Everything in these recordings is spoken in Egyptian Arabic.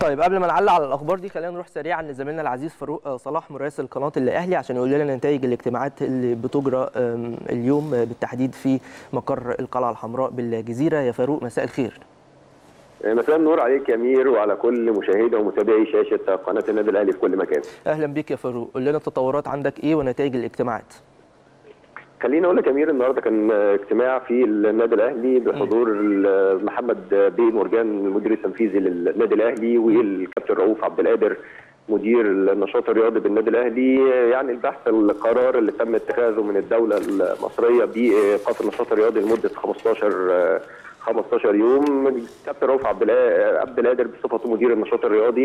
طيب قبل ما نعلق على الاخبار دي خلينا نروح سريعا لزميلنا العزيز فاروق صلاح مراسل قناه الاهلي عشان يقول لنا نتائج الاجتماعات اللي بتجرى اليوم بالتحديد في مقر القلعه الحمراء بالجزيره يا فاروق مساء الخير مساء النور عليك يا امير وعلى كل مشاهدة ومتابعي شاشه قناه النادي الاهلي في كل مكان. اهلا بك يا فاروق، قول لنا التطورات عندك ايه ونتائج الاجتماعات؟ خليني اقول لك يا امير النهارده كان اجتماع في النادي الاهلي بحضور محمد بيه مرجان المدير التنفيذي للنادي الاهلي والكابتن رؤوف عبد القادر مدير النشاط الرياضي بالنادي الاهلي يعني البحث القرار اللي تم اتخاذه من الدوله المصريه بايقاف النشاط الرياضي لمده 15 15 يوم الكابتن رؤوف عبد عبد القادر بصفته مدير النشاط الرياضي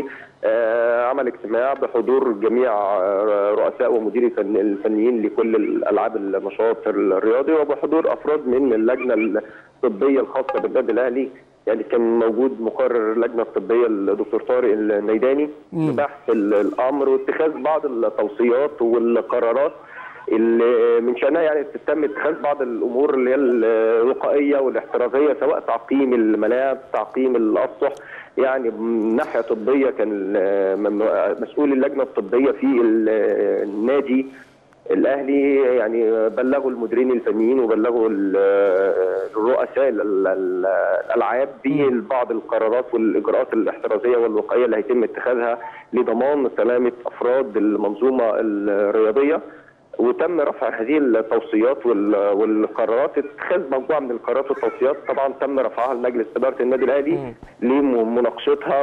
عمل اجتماع بحضور جميع رؤساء ومديري الفنيين لكل الالعاب النشاط الرياضي وبحضور افراد من اللجنه الطبيه الخاصه بالنادي الاهلي يعني كان موجود مقرر اللجنه الطبيه الدكتور طارق النيداني بحث الامر واتخاذ بعض التوصيات والقرارات اللي من شانها يعني تتم اتخاذ بعض الامور اللي هي الوقائيه والاحترازيه سواء تعقيم الملاعب تعقيم الاسطح يعني من ناحيه طبيه كان مسؤول اللجنه الطبيه في النادي الاهلي يعني بلغوا المديرين الفنيين وبلغوا الرؤساء الالعاب ببعض القرارات والاجراءات الاحترازيه والوقائيه اللي هيتم اتخاذها لضمان سلامه افراد المنظومه الرياضيه وتم رفع هذه التوصيات والقرارات اتخاذ مجموعه من القرارات والتوصيات طبعا تم رفعها لمجلس اداره النادي الاهلي لمناقشتها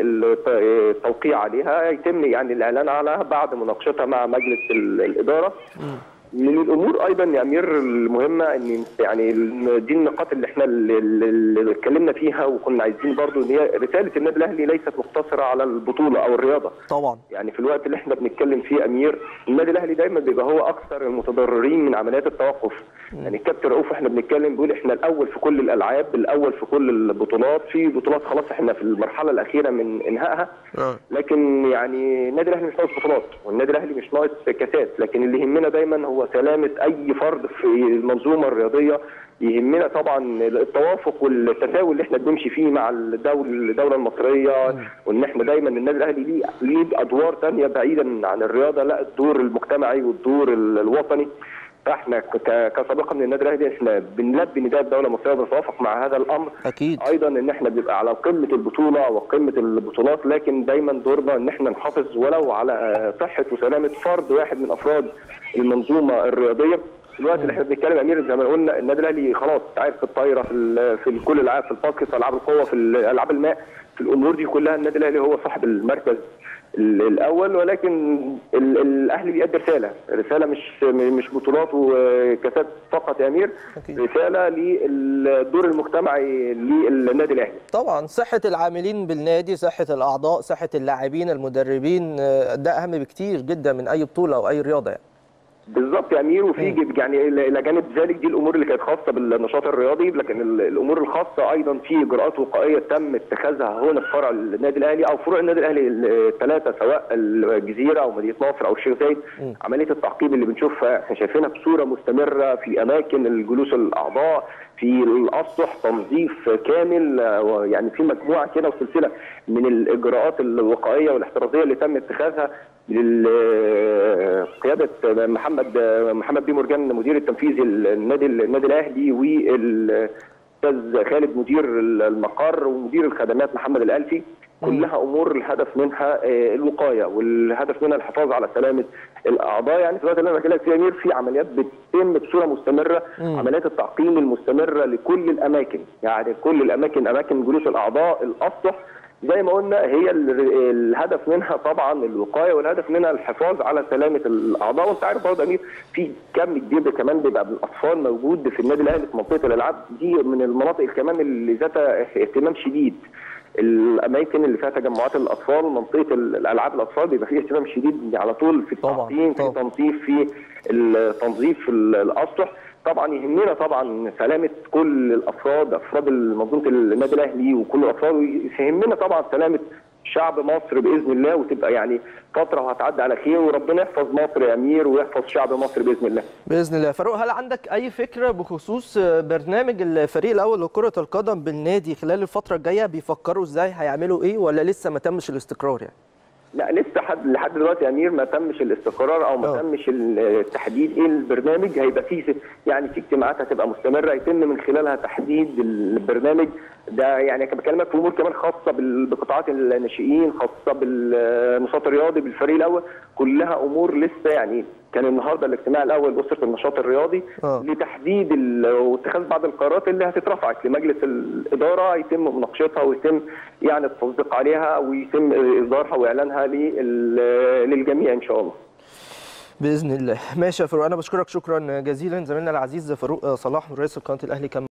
والتوقيع عليها يتم يعني الاعلان عنها بعد مناقشتها مع مجلس الاداره من الامور ايضا يا امير المهمه ان يعني دي النقاط اللي احنا اللي اتكلمنا فيها وكنا عايزين برضو ان هي رساله النادي الاهلي ليست مقتصره على البطوله او الرياضه طبعا يعني في الوقت اللي احنا بنتكلم فيه امير النادي الاهلي دايما بيبقى هو اكثر المتضررين من عمليات التوقف م. يعني الكابتن رؤوف احنا بنتكلم بيقول احنا الاول في كل الالعاب الاول في كل البطولات في بطولات خلاص احنا في المرحله الاخيره من انهائها لكن يعني النادي الاهلي مش ناقص بطولات والنادي الاهلي مش ناقص كاسات لكن اللي يهمنا دايما هو سلامه اي فرد في المنظومه الرياضيه يهمنا طبعا التوافق والتساوي اللي احنا بنمشي فيه مع الدوله الدوله المصريه وان احنا دايما النادي الاهلي ليه ليه ادوار ثانيه بعيدا عن الرياضه لا الدور المجتمعي والدور الوطني فاحنا كسابقه من النادي الاهلي احنا بنلبي نداء الدوله المصريه وبنتوافق مع هذا الامر اكيد ايضا ان احنا بنبقى على قمه البطوله وقمه البطولات لكن دايما دورنا ان احنا نحافظ ولو على صحه وسلامه فرد واحد من افراد المنظومه الرياضيه في الوقت اللي احنا بنتكلم امير زي ما قلنا النادي الاهلي خلاص عارف في الطايره في في كل الالعاب في الباسكت في العاب القوه في العاب الماء في الامور دي كلها النادي الاهلي هو صاحب المركز الاول ولكن الاهلي بيأدي رساله رساله مش مش بطولات وكاسات فقط يا امير رساله للدور المجتمعي للنادي الاهلي طبعا صحه العاملين بالنادي صحه الاعضاء صحه اللاعبين المدربين ده اهم بكتير جدا من اي بطوله او اي رياضه يعني بالظبط يا امير وفي يعني الى جانب ذلك دي الامور اللي كانت خاصه بالنشاط الرياضي لكن الامور الخاصه ايضا في اجراءات وقائيه تم اتخاذها هنا في فرع النادي الاهلي او فروع النادي الاهلي الثلاثه سواء الجزيره او مدينه نصر او الشيخ زايد عمليه التعقيب اللي بنشوفها احنا شايفينها بصوره مستمره في اماكن الجلوس الاعضاء في الاسطح تنظيف كامل يعني في مجموعه كده وسلسله من الاجراءات الوقائيه والاحترازيه اللي تم اتخاذها قياده محمد محمد بيه مرجان المدير التنفيذي النادي النادي الاهلي والاستاذ خالد مدير المقر ومدير الخدمات محمد الالفي كلها امور الهدف منها الوقايه والهدف منها الحفاظ على سلامه الاعضاء يعني في الوقت اللي انا بكلمك فيه امير في عمليات بتتم بصوره مستمره مم. عمليات التعقيم المستمره لكل الاماكن يعني كل الاماكن اماكن جلوس الاعضاء الاسطح زي ما قلنا هي الهدف منها طبعا الوقايه والهدف منها الحفاظ على سلامه الاعضاء وانت عارف برضه امير في كم كبير كمان بيبقى بالاطفال موجود في النادي الاهلي في منطقه الالعاب دي من المناطق كمان اللي ذاتها اهتمام شديد الاماكن اللي فيها تجمعات الاطفال منطقه الالعاب الاطفال بيبقى فيه اهتمام شديد على طول في التعقيم في التنظيف في التنظيف الاسطح طبعا يهمنا طبعا سلامه كل الافراد افراد منظومه النادي الاهلي وكل الافراد يهمنا طبعا سلامه شعب مصر باذن الله وتبقى يعني فتره وهتعدي على خير وربنا يحفظ مصر يا امير ويحفظ شعب مصر باذن الله. باذن الله فاروق هل عندك اي فكره بخصوص برنامج الفريق الاول لكره القدم بالنادي خلال الفتره الجايه بيفكروا ازاي هيعملوا ايه ولا لسه ما تمش الاستقرار يعني؟ لا لسه حد لحد دلوقتي يا امير ما تمش الاستقرار او ما أه. تمش التحديد ايه البرنامج هيبقى فيه يعني في اجتماعات هتبقى مستمره يتم من خلالها تحديد البرنامج ده يعني كان بكلمك في امور كمان خاصه بال- بقطاعات الناشئين خاصه بالنشاط الرياضي بالفريق الاول كلها امور لسه يعني كان النهارده الاجتماع الاول باسره النشاط الرياضي أه. لتحديد ال- واتخاذ بعض القرارات اللي هتترفعت لمجلس الاداره يتم مناقشتها ويتم يعني التصديق عليها ويتم اصدارها واعلانها لل- للجميع ان شاء الله. باذن الله ماشي يا فاروق انا بشكرك شكرا جزيلا زميلنا العزيز فاروق صلاح من رئيس قناه الاهلي كان